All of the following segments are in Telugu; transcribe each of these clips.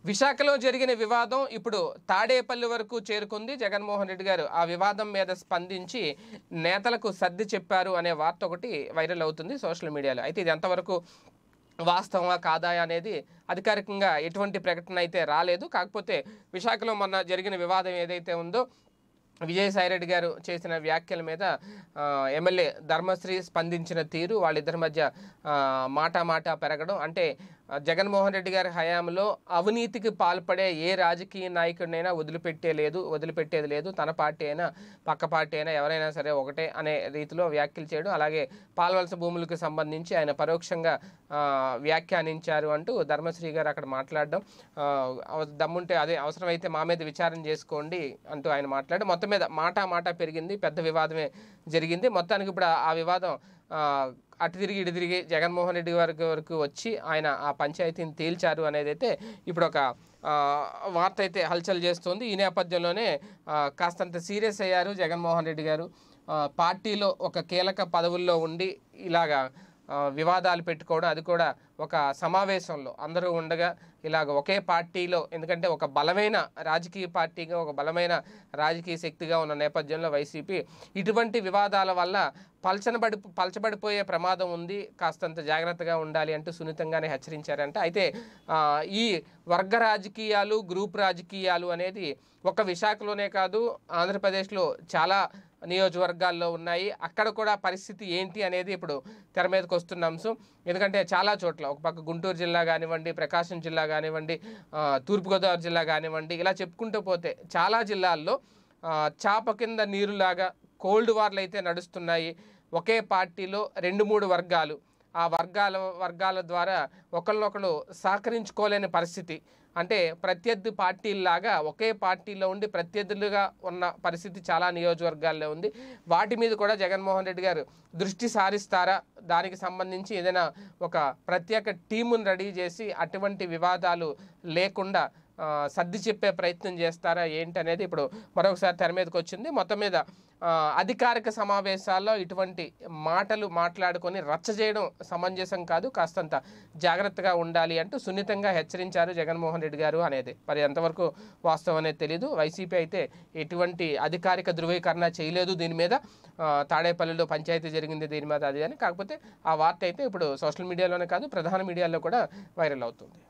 విశాఖలో జరిగిన వివాదం ఇప్పుడు తాడేపల్లి వరకు చేరుకుంది జగన్మోహన్ రెడ్డి గారు ఆ వివాదం మీద స్పందించి నేతలకు సర్ది చెప్పారు అనే వార్త ఒకటి వైరల్ అవుతుంది సోషల్ మీడియాలో అయితే ఇది ఎంతవరకు వాస్తవమా కాదా అనేది అధికారికంగా ఎటువంటి ప్రకటన అయితే రాలేదు కాకపోతే విశాఖలో మొన్న జరిగిన వివాదం ఏదైతే ఉందో విజయసాయిరెడ్డి గారు చేసిన వ్యాఖ్యల మీద ఆ, ఎమ్మెల్యే ధర్మశ్రీ స్పందించిన తీరు వాళ్ళిద్దరి మధ్య ఆ, మాట మాట పెరగడం అంటే ఆ, జగన్మోహన్ రెడ్డి గారి హయాంలో అవినీతికి పాల్పడే ఏ రాజకీయ నాయకుడినైనా వదిలిపెట్టే లేదు వదిలిపెట్టేది లేదు తన పార్టీ అయినా పక్క పార్టీ అయినా ఎవరైనా సరే ఒకటే అనే రీతిలో వ్యాఖ్యలు చేయడం అలాగే పాల్వలస భూములకు సంబంధించి ఆయన పరోక్షంగా ఆ, వ్యాఖ్యానించారు అంటూ ధర్మశ్రీ గారు అక్కడ మాట్లాడడం ఆ, అవ- దమ్ముంటే అదే అవసరమైతే మా మీద విచారణ చేసుకోండి అంటూ ఆయన మాట్లాడి మొత్తం మీద మాట మాట పెరిగింది పెద్ద వివాదమే జరిగింది మొత్తానికి ఇప్పుడు ఆ- ఆ వివాదం ఆ, అటు తిరిగి ఇటు తిరిగి జగన్మోహన్ రెడ్డి వరకు వరకు వచ్చి ఆయన ఆ పంచాయతీని తేల్చారు అనేది అయితే ఇప్పుడు ఒక ఆ, వార్త అయితే హల్చల్ చేస్తుంది ఈ నేపథ్యంలోనే ఆ, కాస్తంత సీరియస్ అయ్యారు జగన్మోహన్ రెడ్డి గారు ఆ, పార్టీలో ఒక కీలక పదవుల్లో ఉండి ఇలాగా ఆ, వివాదాలు పెట్టుకోవడం అది కూడా ఒక సమావేశంలో అందరూ ఉండగా ఇలాగ ఒకే పార్టీలో ఎందుకంటే ఒక బలమైన రాజకీయ పార్టీగా ఒక బలమైన రాజకీయ శక్తిగా ఉన్న నేపథ్యంలో వైసీపీ ఇటువంటి వివాదాల వల్ల పలచనబడి పలచబడిపోయే ప్రమాదం ఉంది కాస్తంత జాగ్రత్తగా ఉండాలి అంటూ సున్నితంగానే హెచ్చరించారంట అయితే ఆ, ఈ వర్గ రాజకీయాలు గ్రూప్ రాజకీయాలు అనేది ఒక విశాఖలోనే కాదు ఆంధ్రప్రదేశ్లో చాలా నియోజకవర్గాల్లో ఉన్నాయి అక్కడ కూడా పరిస్థితి ఏంటి అనేది ఇప్పుడు తెర మీదకి వస్తున్న అంశం ఎందుకంటే చాలా చోట్ల ఒక పక్క గుంటూరు జిల్లా కానివ్వండి ప్రకాశం జిల్లా కానివ్వండి ఆ, తూర్పుగోదావరి జిల్లా కానివ్వండి ఇలా చెప్పుకుంటూ పోతే చాలా జిల్లాల్లో ఆ, చాప కింద నీరులాగా కోల్డ్ వార్లు అయితే నడుస్తున్నాయి ఒకే పార్టీలో రెండు మూడు వర్గాలు ఆ వర్గాల వర్గాల ద్వారా ఒకరినొకరు సహకరించుకోలేని పరిస్థితి అంటే ప్రత్యర్థి పార్టీల్లాగా ఒకే పార్టీలో ఉండి ప్రత్యర్థులుగా ఉన్న పరిస్థితి చాలా నియోజకవర్గాల్లో ఉంది వాటి మీద కూడా జగన్మోహన్ రెడ్డి గారు దృష్టి సారిస్తారా దానికి సంబంధించి ఏదైనా ఒక ప్రత్యేక టీమును రెడీ చేసి అటువంటి వివాదాలు లేకుండా ఆ, సర్ది చెప్పే ప్రయత్నం చేస్తారా ఏంటి అనేది ఇప్పుడు మరొకసారి తెర మీదకి వచ్చింది మొత్తం మీద ఆ, అధికారిక సమావేశాల్లో ఇటువంటి మాటలు మాట్లాడుకొని రచ్చ చేయడం సమంజసం కాదు కాస్తంత జాగ్రత్తగా ఉండాలి అంటూ సున్నితంగా హెచ్చరించారు జగన్మోహన్ రెడ్డి గారు అనేది మరి ఎంతవరకు వాస్తవం అనేది తెలీదు వైసీపీ అయితే ఎటువంటి అధికారిక ధృవీకరణ చేయలేదు దీని మీద ఆ, తాడేపల్లిలో పంచాయతీ జరిగింది దీని మీద అది అని కాకపోతే ఆ వార్త అయితే ఇప్పుడు సోషల్ మీడియాలోనే కాదు ప్రధాన మీడియాలో కూడా వైరల్ అవుతుంది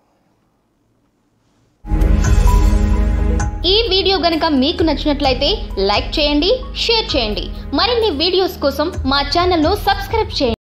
ఈ వీడియో గనుక మీకు నచ్చినట్లయితే లైక్ చేయండి షేర్ చేయండి మరిన్ని వీడియోస్ కోసం మా ఛానల్ను సబ్స్క్రైబ్ చేయండి